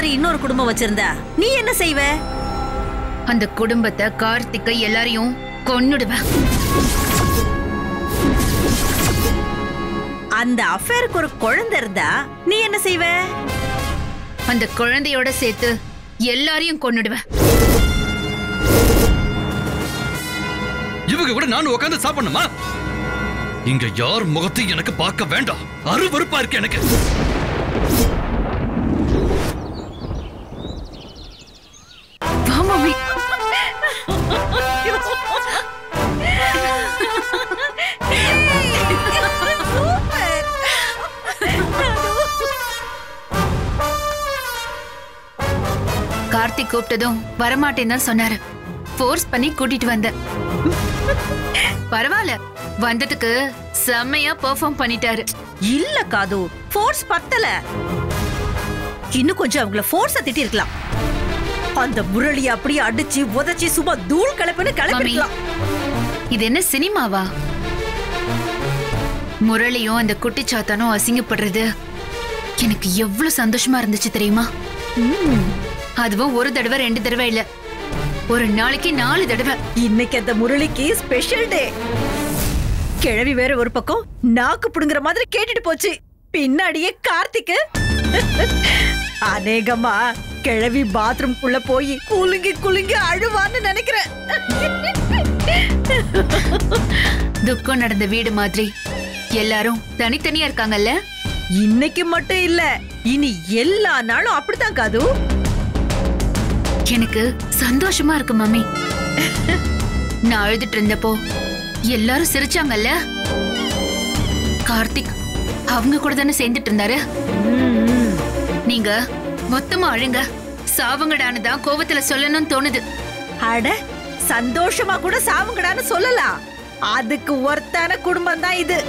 மாதிரி இன்னொரு குடும்பம் வச்சிருந்தா நீ என்ன செய்வ அந்த குடும்பத்தை கார்த்திகை எல்லாரையும் கொன்னுடுவேன் அந்த அஃபேருக்கு ஒரு குழந்தை இருந்தா நீ என்ன செய்வ அந்த குழந்தையோட சேர்த்து எல்லாரையும் கொன்னுடுவேன் இவங்க கூட நானும் உட்காந்து சாப்பிடணுமா இங்க யார் முகத்தையும் எனக்கு பார்க்க வேண்டாம் அருவருப்பா இருக்கு எனக்கு வா மம்மி கார்த்திக் கூப்பிட்டதும் வரமாட்டேன்னு தான் சொன்னாரு ஃபோர்ஸ் பண்ணி கூட்டிட்டு வந்தேன் பரவாயில்ல வந்ததுக்கு செம்மையா பெர்ஃபார்ம் பண்ணிட்டாரு இல்ல காது ஃபோர்ஸ் பத்தல இன்னும் கொஞ்சம் அவங்கள ஃபோர்ஸ திட்டி இருக்கலாம் அந்த முரளி அப்படியே அடிச்சு உதைச்சு சும்மா தூள் கலப்புன்னு கிளப்பிருக்கலாம் இது என்ன சினிமாவா முரளியும் அந்த குட்டிச்சாத்தானும் அசிங்கப்படுறது எனக்கு எவ்வளவு சந்தோஷமா இருந்துச்சு தெரியுமா அதுவும் ஒரு தடவை ரெண்டு தடவை இல்ல ஒரு நாளைக்கு நாலு தடவை இன்னைக்கு அந்த முரளிக்கு ஸ்பெஷல் டே கிழவி வேற ஒரு பக்கம் நாக்கு புடுங்குற மாதிரி கேட்டுட்டு போச்சு பின்னாடியே கார்த்திக்கு அநேகமா கிழவி பாத்ரூம் குள்ள போய் குலுங்கி குலுங்கி அழுவான்னு நினைக்கிறேன் துக்கம் நடந்த வீடு மாதிரி எல்லாரும் தனித்தனியா இருக்காங்கல்ல இன்னைக்கு மட்டும் இல்ல இனி எல்லா நாளும் அப்படித்தான் காது எனக்கு சந்தோஷமா இருக்கு மம்மி நான் அழுதுட்டு இருந்தப்போ எல்லாரும் சிரிச்சாங்கல்ல கார்த்திக் அவங்க கூட தானே சேர்ந்துட்டு இருந்தாரு நீங்க மொத்தமா அழுங்க சாவுங்கடான்னு தான் கோவத்துல சொல்லணும்னு தோணுது அட சந்தோஷமா கூட சாவுங்கடான்னு சொல்லலாம் அதுக்கு ஒர்த்தான குடும்பம் தான் இது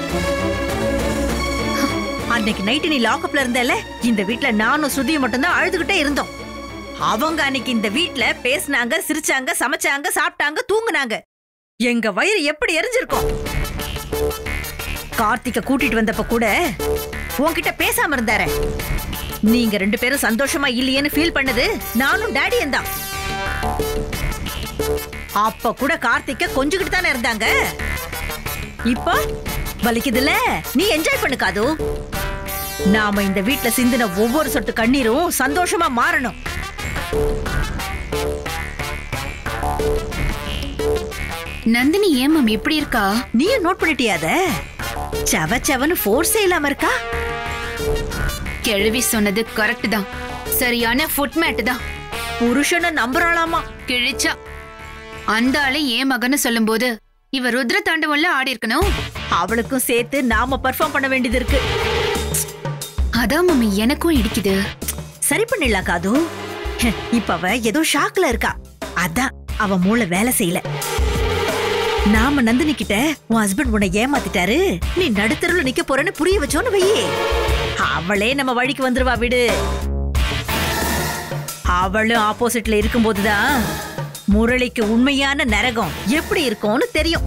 அன்னைக்கு நைட்டு நீ லாக்அப்ல இருந்தல இந்த வீட்ல நானும் ஸ்ருதியும் மட்டும்தான் அழுதுகிட்டே இருந்தோம் அவங்க அன்னைக்கு இந்த வீட்ல பேசினாங்க சிரிச்சாங்க சமைச்சாங்க சாப்பிட்டாங்க தூங்குனாங்க எங்க வயிறு எப்படி எரிஞ்சிருக்கும் கார்த்திக்க கூட்டிட்டு வந்தப்ப கூட உன்கிட்ட பேசாம இருந்தாரே நீங்க ரெண்டு பேரும் சந்தோஷமா இல்லையேன்னு ஃபீல் பண்ணது நானும் டேடியும் தான் அப்ப கூட கார்த்திக்க கொஞ்சிக்கிட்டு தானே இருந்தாங்க இப்போ வலிக்குதுல நீ என்ஜாய் பண்ணு காது நாம இந்த வீட்ல சிந்தின ஒவ்வொரு சொட்டு கண்ணீரும் சந்தோஷமா மாறணும் நந்தினி ஏன் மம்மி இப்படி இருக்கா நீயும் நோட் பண்ணிட்டியாத செவ செவன்னு ஃபோர்ஸே இல்லாம இருக்கா கிழவி சொன்னது கரெக்ட் தான் சரியான ஃபுட் மேட் தான் புருஷனை நம்புறாளாமா கிழிச்சா அந்த ஆளு ஏன் மகன்னு சொல்லும்போது இவ ருத்ர தாண்டவம்ல ஆடி இருக்கணும் அவளுக்கும் சேர்த்து நாம பெர்ஃபார்ம் பண்ண வேண்டியது இருக்கு அதான் மம்மி எனக்கும் இடிக்குது சரி பண்ணிடலாம் காது இப்ப அவ ஏதோ ஷாக்ல இருக்கா அதான் அவ மூளை வேலை செய்யல நாம நந்தினி கிட்ட உன் ஹஸ்பண்ட் உன்னை ஏமாத்திட்டாரு நீ நடுத்தருல நிக்க போறேன்னு புரிய வச்சோன்னு வையே அவளே நம்ம வழிக்கு வந்துருவா விடு அவளும் ஆப்போசிட்ல இருக்கும்போதுதான் முரளிக்கு உண்மையான நரகம் எப்படி இருக்கும்னு தெரியும்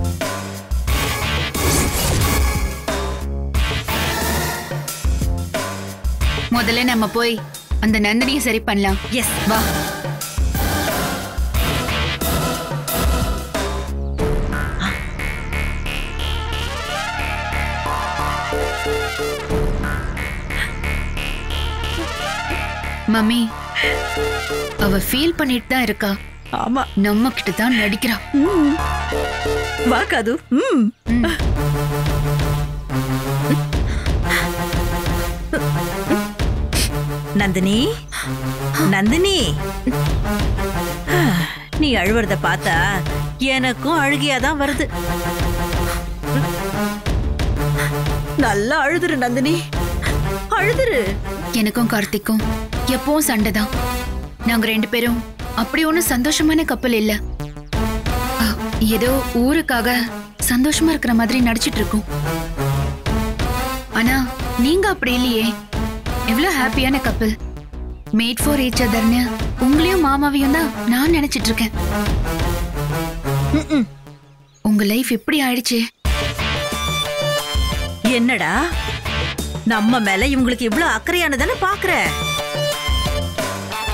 முதல்ல நம்ம போய் அந்த நந்தினியை சரி பண்ணலாம் எஸ் வா மம்மி அவ ஃபீல் பண்ணிட்டு தான் இருக்கா ஆமா நம்ம கிட்ட தான் நடிக்கிறா ம். வா காது ம் நந்தினி நந்தினி நீ அழுவுறத பார்த்தா எனக்கும் அழுகியாதான் வருது நல்லா அழுதுரு நந்தினி அழுதுரு எனக்கும் கார்த்திக்கும் எப்பவும் சண்டை தான் நாங்க ரெண்டு பேரும் அப்படி ஒண்ணும் சந்தோஷமான கப்பல் இல்ல அ, ஏதோ ஊருக்காக சந்தோஷமா இருக்கிற மாதிரி நடிச்சிட்டு இருக்கோம் ஆனா நீங்க அப்படி இல்லையே எவ்வளவு ஹாப்பியான கப்பல் மேட் ஃபார் ஈச் அதர்னு உங்களையும் மாமாவையும் தான் நான் நினைச்சிட்டு இருக்கேன் ம்ம். உங்க லைஃப் இப்படி ஆயிடுச்சு என்னடா நம்ம மேல இவங்களுக்கு இவ்ளோ அக்கறையானதானே பாக்குற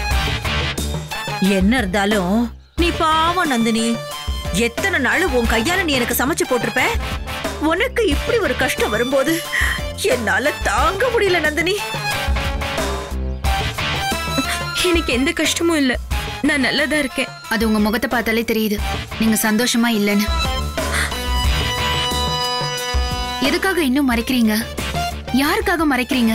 என்ன இருந்தாலும் நீ பாவம் நந்தினி எத்தனை நாள் உன் கையால நீ எனக்கு சமைச்சு போட்டிருப்ப உனக்கு இப்படி ஒரு கஷ்டம் வரும்போது என்னால தாங்க முடியல நந்தினி எனக்கு எந்த கஷ்டமும் இல்ல நான் நல்லதா இருக்கேன் அது உங்க முகத்தை பார்த்தாலே தெரியுது நீங்க சந்தோஷமா இல்லைன்னு எதுக்காக இன்னும் மறைக்கிறீங்க யாருக்காக மறைக்கிறீங்க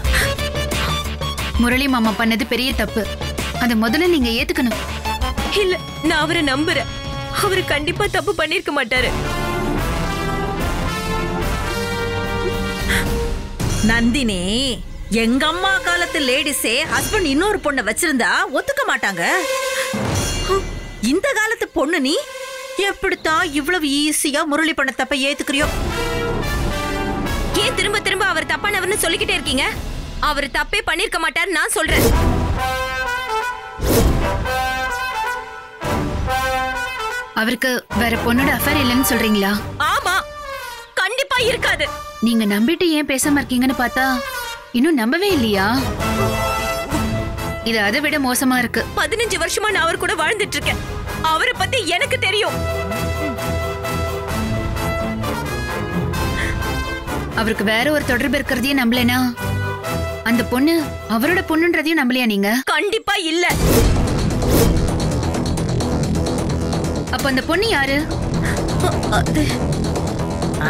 முரளி மாமா பண்ணது பெரிய தப்பு அதை முதல்ல நீங்க ஏத்துக்கணும் இல்ல நான் அவரை நம்புறேன் அவரு கண்டிப்பா தப்பு பண்ணிருக்க மாட்டாரு நந்தினி எங்க அம்மா காலத்து லேடிஸே ஹஸ்பண்ட் இன்னொரு பொண்ணை வச்சிருந்தா ஒத்துக்க மாட்டாங்க இந்த காலத்து பொண்ணு நீ எப்படித்தான் இவ்வளவு ஈஸியா முரளி பண்ண தப்ப ஏத்துக்கிறியோ ஏன் திரும்ப திரும்ப அவர் தப்பானவர்னு சொல்லிக்கிட்டே இருக்கீங்க அவர் தப்பே பண்ணிருக்க மாட்டாரு நான் சொல்றேன் அவருக்கு வேற பொண்ணோட அஃபேர் இல்லைன்னு சொல்றீங்களா ஆமா கண்டிப்பா இருக்காது நீங்க நம்பிட்டு ஏன் பேசாம இருக்கீங்கன்னு பார்த்தா இன்னும் நம்பவே இல்லையா இது அதை விட மோசமா இருக்கு பதினஞ்சு வருஷமா நான் அவர் கூட வாழ்ந்துட்டு இருக்கேன் அவரை பத்தி எனக்கு தெரியும் அவருக்கு வேற ஒரு தொடர்பு இருக்கிறதையும் நம்பலனா அந்த பொண்ணு அவரோட பொண்ணுன்றதையும் நம்பலையா நீங்க கண்டிப்பா இல்ல அப்ப அந்த பொண்ணு யாரு அது ஆ,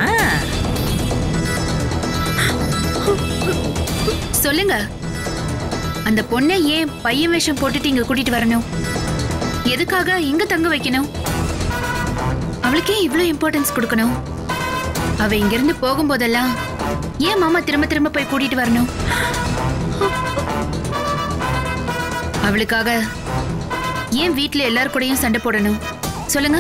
சொல்லுங்க அந்த பொண்ணை ஏன் பையன் வேஷம் போட்டுட்டு இங்க கூட்டிட்டு வரணும் எதுக்காக இங்க தங்க வைக்கணும் அவளுக்கே இவ்ளோ இம்பார்ட்டன்ஸ் கொடுக்கணும் அவ இங்கிருந்து போகும்போதெல்லாம் ஏன் மாமா திரும்ப திரும்ப போய் கூட்டிட்டு வரணும் அவளுக்காக ஏன் வீட்ல எல்லார் கூடயும் சண்டை போடணும் சொல்லுங்க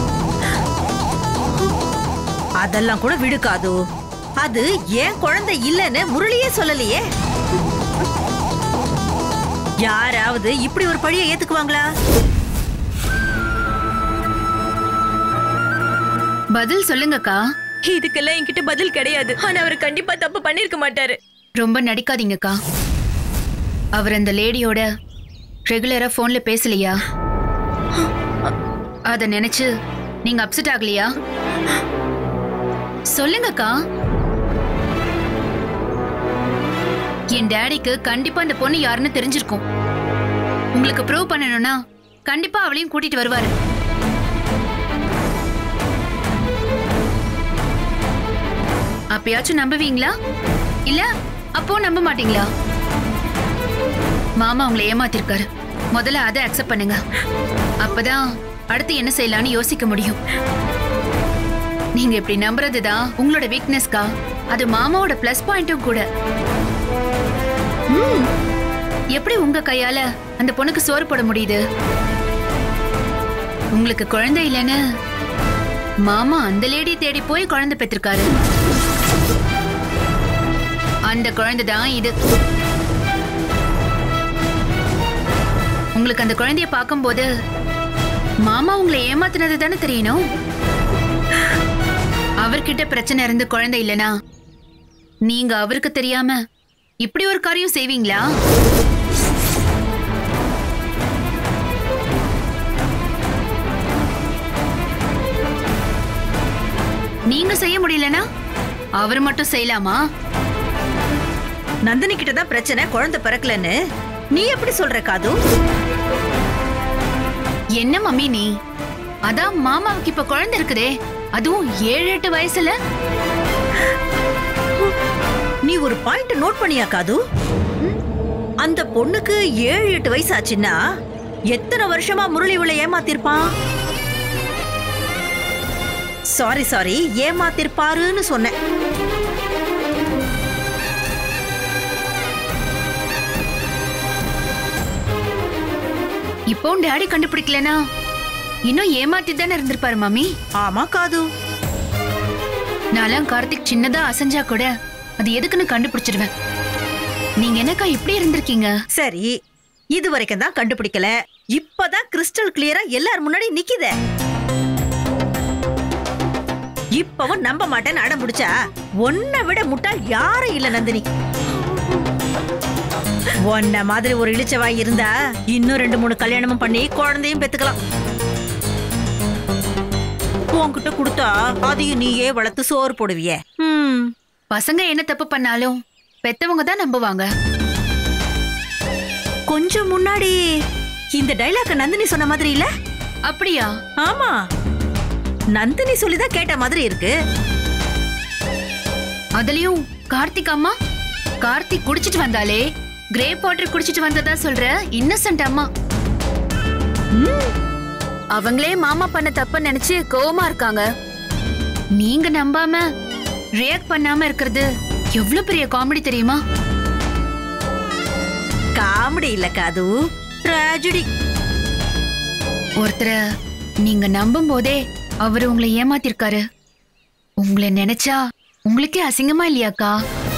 அதெல்லாம் கூட விடுக்காது அது ஏன் குழந்தை இல்லைன்னு முரளியே சொல்லலையே யாராவது இப்படி ஒரு பழிய ஏத்துக்குவாங்களா பதில் சொல்லுங்கக்கா இதுக்கெல்லாம் என்கிட்ட பதில் கிடையாது ஆனா அவர் கண்டிப்பா தப்பு பண்ணிருக்க மாட்டாரு ரொம்ப நடிக்காதீங்கக்கா அவர் அந்த லேடியோட ரெகுலரா போன்ல பேசலையா அத நினைச்சு நீங்க அப்செட் ஆகலையா சொல்லுங்கக்கா என் டேடிக்கு கண்டிப்பா அந்த பொண்ணு யாருன்னு தெரிஞ்சிருக்கும் உங்களுக்கு ப்ரூவ் பண்ணணும்னா கண்டிப்பா அவளையும் கூட்டிட்டு வருவாரு அப்பயாச்சும் நம்புவீங்களா இல்ல அப்போ நம்ப மாட்டீங்களா மாமா உங்களை ஏமாத்திருக்காரு முதல்ல அதை அக்செப்ட் பண்ணுங்க அப்பதான் அடுத்து என்ன செய்யலாம்னு யோசிக்க முடியும் நீங்க இப்படி நம்புறதுதான் உங்களோட வீக்னஸ்க்கா அது மாமாவோட பிளஸ் பாயிண்ட்டும் கூட ம், எப்படி உங்க கையால அந்த பொண்ணுக்கு சோறு போட முடியுது உங்களுக்கு குழந்தை இல்லைன்னு மாமா அந்த லேடி தேடி போய் குழந்தை பெற்றிருக்காரு அந்த குழந்தை தான் இது உங்களுக்கு அந்த குழந்தைய பார்க்கும்போது மாமா உங்களை ஏமாத்துனது தானே தெரியணும் அவர்கிட்ட பிரச்சனை இருந்து குழந்தை இல்லனா நீங்க அவருக்கு தெரியாம இப்படி ஒரு காரியம் செய்வீங்களா நீங்க செய்ய முடியலனா அவர் மட்டும் செய்யலாமா நந்தினி கிட்ட தான் பிரச்சனை குழந்தை பிறக்கலன்னு நீ எப்படி சொல்ற காது என்ன மம்மி நீ அதான் மாமாவுக்கு இப்ப குழந்தை இருக்குதே அதுவும் ஏழு எட்டு வயசுல நீ ஒரு பாயிண்ட் நோட் பண்ணியா காது அந்த பொண்ணுக்கு ஏழு எட்டு வயசு ஆச்சுன்னா எத்தனை வருஷமா முரளி இவளை ஏமாத்திருப்பான் சாரி சாரி ஏமாத்திருப்பாருன்னு சொன்னேன் இப்போ டாடி கண்டுபிடிக்கலனா இன்னும் ஏமாத்தி தானே இருந்திருப்பாரு மாமி ஆமா காது நான்லாம் கார்த்திக் சின்னதா அசைஞ்சா கூட அது எதுக்குன்னு கண்டுபிடிச்சிருவேன் நீங்க என்னக்கா இப்படி இருந்திருக்கீங்க சரி இது வரைக்கும் தான் கண்டுபிடிக்கல இப்பதான் கிறிஸ்டல் கிளியரா எல்லார் முன்னாடி நிக்குதே இப்பவும் நம்ப மாட்டேன்னு அடம் பிடிச்சா உன்னை விட முட்டாள் யாரும் இல்ல நந்தினி உன்ன மாதிரி ஒரு இளிச்சவாய் இருந்தா இன்னும் ரெண்டு மூணு கல்யாணமும் பண்ணி குழந்தையும் பெத்துக்கலாம் உன்கிட்ட கொடுத்தா அதையும் நீயே வளர்த்து சோறு போடுவியே ம் பசங்க என்ன தப்பு பண்ணாலும் பெத்தவங்க தான் நம்புவாங்க கொஞ்சம் முன்னாடி இந்த டைலாக் நந்தினி சொன்ன மாதிரி இல்ல அப்படியா ஆமா நந்தினி சொல்லிதான் கேட்ட மாதிரி இருக்கு அதுலயும் கார்த்திக் அம்மா கார்த்திக் குடிச்சிட்டு வந்தாலே கிரேப் வாட்டர் குடிச்சிட்டு வந்ததா சொல்ற இன்னசென்ட் அம்மா அவங்களே மாமா பண்ண தப்ப நினைச்சு கோவமா இருக்காங்க நீங்க நம்பாம ரியாக்ட் பண்ணாம இருக்கிறது எவ்வளவு பெரிய காமெடி தெரியுமா காமெடி இல்ல காது ட்ராஜடி ஒருத்தரை நீங்க நம்பும் போதே அவர் உங்களை ஏமாத்திருக்காரு உங்களை நினைச்சா உங்களுக்கே அசிங்கமா இல்லையாக்கா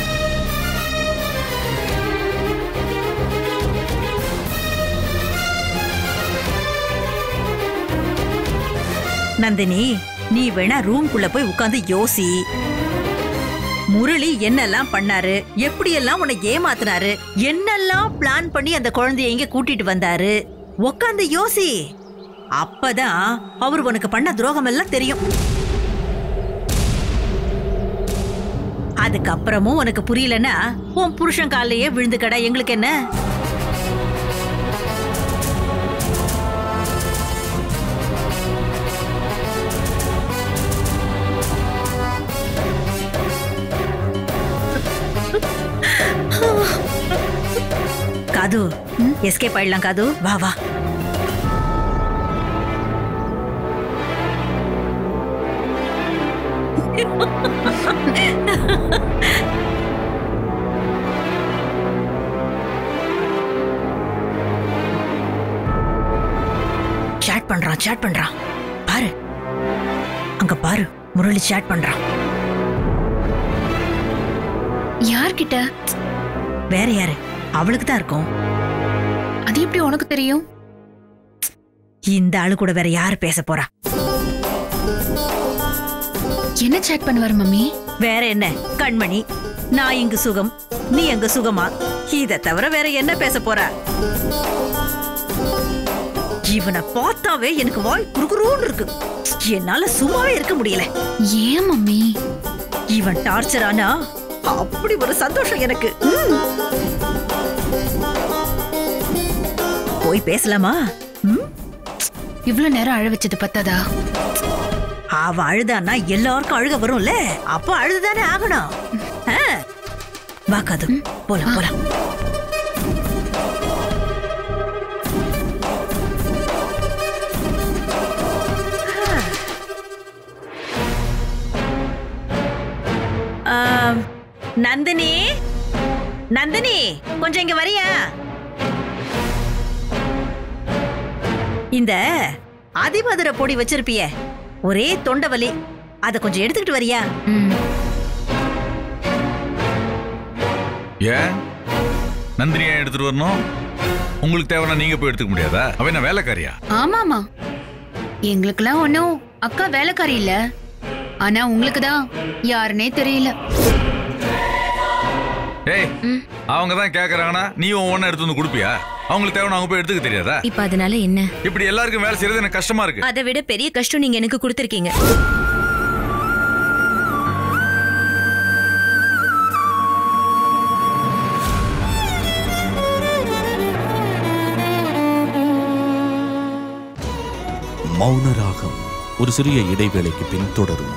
நந்தினி நீ வேணா ரூம்குள்ள போய் உட்கார்ந்து யோசி முரளி என்னெல்லாம் பண்ணாரு எப்படியெல்லாம் உன்னை ஏமாத்துனாரு என்னெல்லாம் பிளான் பண்ணி அந்த குழந்தைய இங்க கூட்டிட்டு வந்தாரு உட்கார்ந்து யோசி அப்பதான் அவர் உனக்கு பண்ண துரோகம் எல்லாம் தெரியும் அதுக்கப்புறமும் உனக்கு புரியலன்னா உன் புருஷன் காலையே விழுந்து கடை எங்களுக்கு என்ன காது எஸ்கேப் ஆயிடலாம் காது வா வா சேட் பண்றான் சேட் பண்றான் பாரு அங்க பாரு முரளி சேட் பண்றான் யார்கிட்ட வேற யாரு அவளுக்கு தான் இருக்கும் அது எப்படி உனக்கு தெரியும் இந்த ஆளு கூட வேற யாரு பேச போறா என்ன சேட் பண்ணுவார் மம்மி வேற என்ன கண்மணி நான் இங்கு சுகம் நீ அங்க சுகமா இத தவிர வேற என்ன பேச போறா இவனை பார்த்தாவே எனக்கு வாய் குறுகுறுன்னு இருக்கு என்னால சும்மாவே இருக்க முடியல ஏன் மம்மி இவன் டார்ச்சர் ஆனா அப்படி ஒரு சந்தோஷம் எனக்கு ம். போய் பேசலாமா ம்? இவ்ளோ நேரம் அழ வச்சது பத்தாதா அவ அழுதான்னா எல்லாருக்கும் அழுக வரும்ல அப்ப அழுதுதானே ஆகணும் ஆ. வா கது போலாம் போலாம் ஆம், நந்தினி நந்தினி கொஞ்சம் இங்க வரியா இந்த அதிமதுர பொடி வச்சிருப்பிய ஒரே தொண்டை வலி அத கொஞ்சம் எடுத்துக்கிட்டு வரியா ம் ஏன் நந்தினியா எடுத்துட்டு வரணும் உங்களுக்கு தேவைன்னா நீங்க போய் எடுத்துக்க முடியாதா அவ என்ன வேலைக்காரியா ஆமாமா எங்களுக்கெல்லாம் ஒன்றும் அக்கா வேலைக்காரி இல்ல ஆனா உங்களுக்கு தான் யாருன்னே தெரியல ஏய் அவங்க தான் கேக்குறாங்கன்னா நீ ஒவ்வொன்னு எடுத்து வந்து கொடுப்பியா அவங்களுக்கு தேவை அவங்க போய் எடுத்துக்க தெரியாதா இப்ப அதனால என்ன இப்படி எல்லாருக்கும் வேலை செய்யறது எனக்கு கஷ்டமா இருக்கு அதை விட பெரிய கஷ்டம் நீங்க எனக்கு கொடுத்திருக்கீங்க மௌனராகம் ஒரு சிறிய இடைவேளைக்கு பின் தொடரும்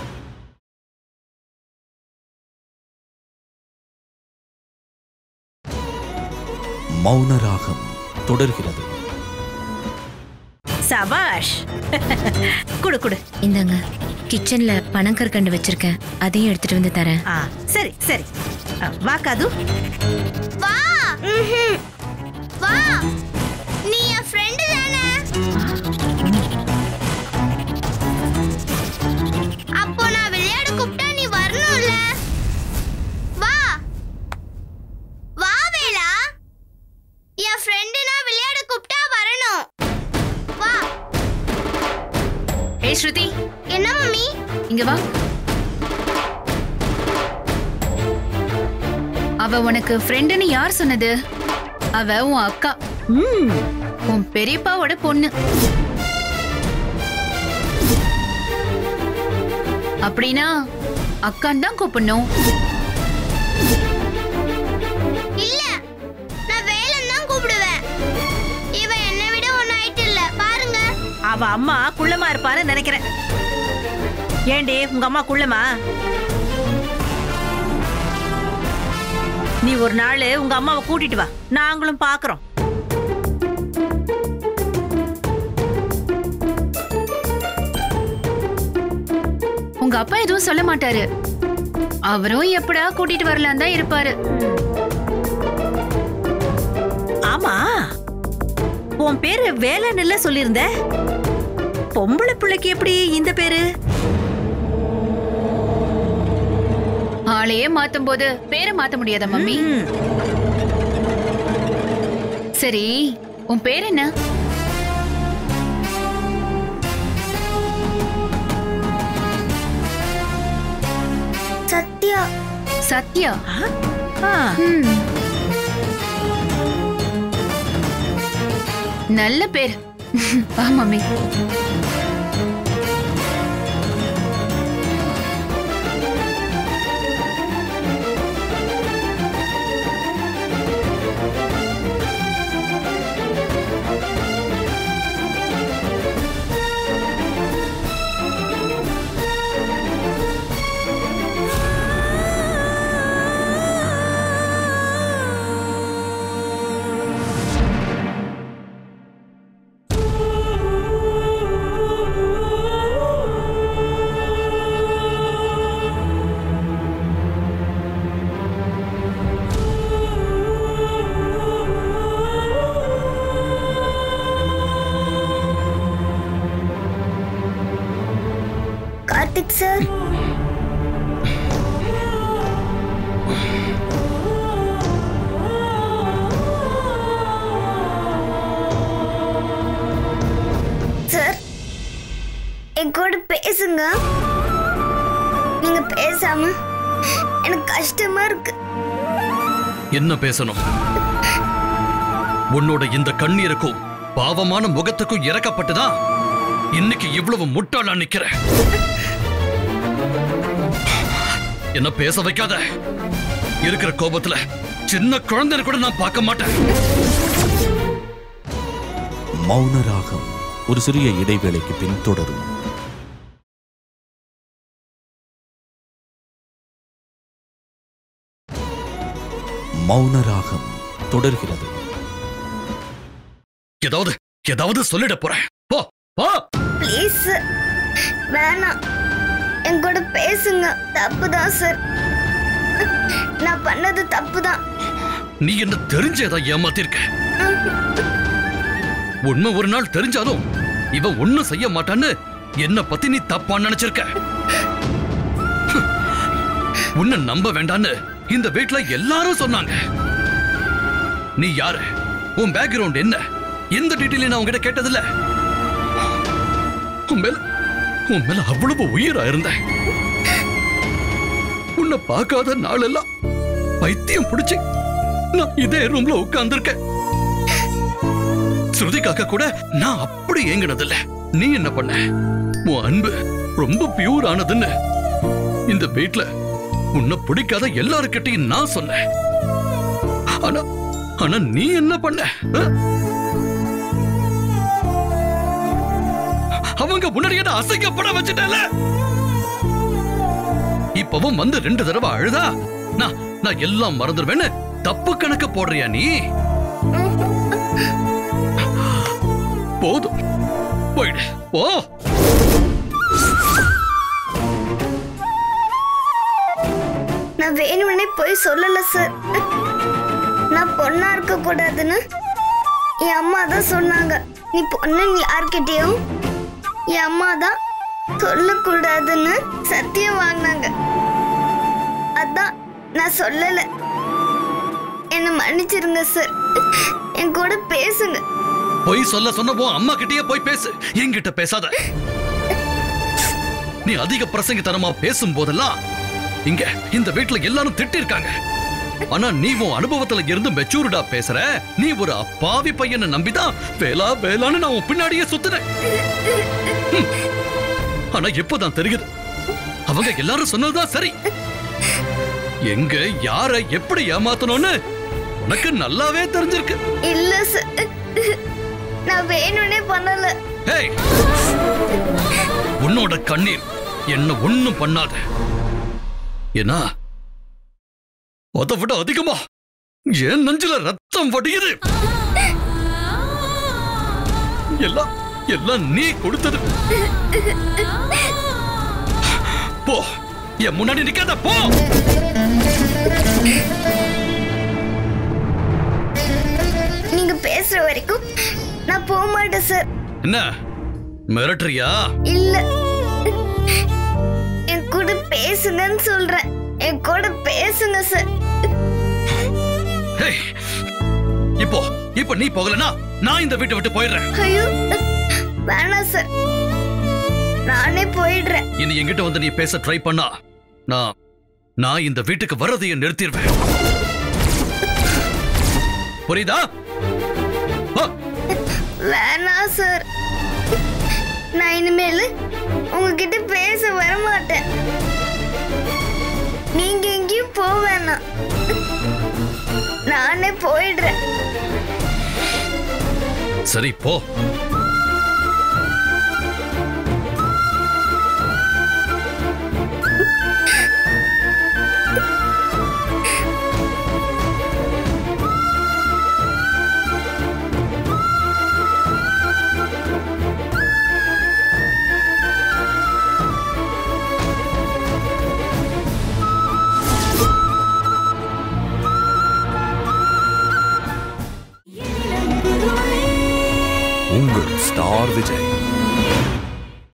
மௌனராகம் தொடர்கிறது சபாஷ் குடு குடு இந்தாங்க கிச்சன்ல பனங்கற்கண்டு வச்சிருக்கேன் அதையும் எடுத்துட்டு வந்து தரேன் ஆ சரி சரி ஆ, வா காது வா வா நீ என் ஃப்ரெண்டு தானே அப்போ நான் விளையாட கூப்பிட்டா நீ வரணும்ல வா வா வேலா என் ஃப்ரெண்டு நான் விளையாட கூப்பிட்டா வரணும் வா ஏய் ஸ்ருதி என்ன மம்மி இங்க வா அவ உனக்கு ஃப்ரெண்டுன்னு யார் சொன்னது அவ உன் அக்கா ம் உன் பெரியப்பாவோட பொண்ணு அப்படின்னா அக்கான் தான் கூப்பிடணும் இல்ல நான் வேலன் தான் கூப்பிடுவேன் இவ என்னை விட ஒன்னு ஆயிட்டு இல்ல பாருங்க அவ அம்மா குள்ளமா இருப்பான்னு நினைக்கிறேன் ஏண்டி உங்க அம்மா குள்ளமா நீ ஒரு நாள் உங்க அம்மாவை கூட்டிட்டு வா நாங்களும் பாக்குறோம் உங்க அப்பா எதுவும் சொல்ல மாட்டாரு அவரும் எப்படா கூட்டிட்டு வரலாம் தான் இருப்பாரு ஆமா உன் பேரு வேலன்னுல சொல்லியிருந்த பொம்பளை பிள்ளைக்கு எப்படி இந்த பேரு ஆளையே மாத்தும் போது பேரை மாத்த முடியாதா மம்மி ம், சரி உன் பேர் என்ன சத்யா சத்யா ஆ, ம். நல்ல பேர் வா மம்மி கார்த்திக் சார் சார் என் கூட பேசுங்க நீங்க பேசாம எனக்கு கஷ்டமா இருக்கு என்ன பேசணும் உன்னோட இந்த கண்ணீருக்கும் பாவமான முகத்துக்கும் இறக்கப்பட்டுதான் இன்னைக்கு இவ்வளவு முட்டாளா நிக்கிற என்ன பேச வைக்காத இருக்கிற கோபத்துல சின்ன குழந்தைன்னு கூட நான் பார்க்க மாட்டேன் மௌனராகம் ஒரு சிறிய இடைவேளைக்கு பின் தொடரும் மௌனராகம் தொடர்கிறது ஏதாவது ஏதாவது சொல்லிட போறேன் போ போ ப்ளீஸ் வேணாம் என் கூட பேசுங்க தப்பு தான் சார் நான் பண்ணது தப்பு தான் நீ என்ன தெரிஞ்சேதா ஏமாத்திருக்க உண்மை ஒரு நாள் தெரிஞ்சாலும் இவன் ஒண்ணும் செய்ய மாட்டான்னு என்ன பத்தி நீ தப்பா நினைச்சிருக்க ஹம். உன்னை நம்ப வேண்டான்னு இந்த வீட்ல எல்லாரும் சொன்னாங்க நீ யாரு உன் பேக்ரவுண்ட் என்ன எந்த டீட்டெயிலும் நான் உன்கிட்ட கேட்டதில்ல உன் மேல உன் மேல அவ்வளவு உயிரா இருந்தேன் உன்னை பார்க்காத நாளெல்லாம் பைத்தியம் பிடிச்சு நான் இதே ரூம்ல உட்கார்ந்திருக்கேன் ஸ்ருதிக்காக கூட நான் அப்படி ஏங்கினதில்ல நீ என்ன பண்ண உன் அன்பு ரொம்ப பியூர் ஆனதுன்னு இந்த வீட்ல உன்னை பிடிக்காத எல்லாருக்கிட்டையும் நான் சொன்னேன் ஆனா ஆனா நீ என்ன பண்ண ஆ? அவங்க முன்னாடி என்ன அசைக்கப்பட வச்சுட்டல இப்பவும் வந்து ரெண்டு தடவை அழுதா நான் நான் எல்லாம் மறந்துடுவேன்னு தப்பு கணக்க போடுறியா நீ போதும் போயிடு போ நான் வேணும்னே போய் சொல்லல சார் நான் பொண்ணா இருக்க கூடாதுன்னு என் அம்மா தான் சொன்னாங்க நீ பொண்ணுன்னு யார்கிட்டயும் என் அம்மா தான் சொல்லக்கூடாதுன்னு சத்தியம் வாங்கினாங்க அதான் நான் சொல்லல என்னை மன்னிச்சிருங்க சார் என் கூட பேசுங்க பொய் சொல்ல சொன்னப்போ அம்மா கிட்டயே போய் பேசு என்கிட்ட பேசாத நீ அதிக பிரசங்கத்தனமா பேசும் போதெல்லாம் இங்க இந்த வீட்ல எல்லாரும் திட்டிருக்காங்க ஆனா நீ உன் அனுபவத்துல இருந்து மெச்சூர்டா பேசுற நீ ஒரு அப்பாவி பையனை நம்பிதான் வேலா வேலான்னு நான் உன் பின்னாடியே சுத்துறேன் ஹம். ஆனா இப்பதான் தெரியுது அவங்க எல்லாரும் சொன்னதுதான் சரி எங்க யார எப்படி ஏமாத்தணும்னு உனக்கு நல்லாவே தெரிஞ்சிருக்கு இல்ல சார் நான் வேணும்னே பண்ணல ஹேய் உன்னோட கண்ணீர் என்ன ஒண்ணும் பண்ணாத ஏன்னா அதை விட அதிகமா என் நெஞ்சில ரத்தம் வடியுது எல்லாம் எல்லாம் நீ கொடுத்தது போ என் முன்னாடி நிக்காத போ நீங்க பேசுற வரைக்கும் நான் போக மாட்டேன் சார் என்ன மிரட்டுறியா இல்ல என் கூட பேசுங்கன்னு சொல்றேன் என் கூட பேசுங்க சார் ஹேய் இப்போ இப்போ நீ போகலனா நான் இந்த வீட்டை விட்டு போயிடுறேன் ஐயோ வேணாம் சார் நானே போயிடுறேன் இனி என்கிட்ட வந்து நீ பேச ட்ரை பண்ணா நான் நான் இந்த வீட்டுக்கு வர்றதையே நிறுத்திடுவேன் புரியுதா ஆ, வேணாம் சார் நான் இனிமேல் உங்ககிட்ட பேச வர மாட்டேன் நீங்க எங்கேயும் போக வேணாம் நானே போயிடுறேன் சரி போ உங்கள் ஸ்டார் விஜய்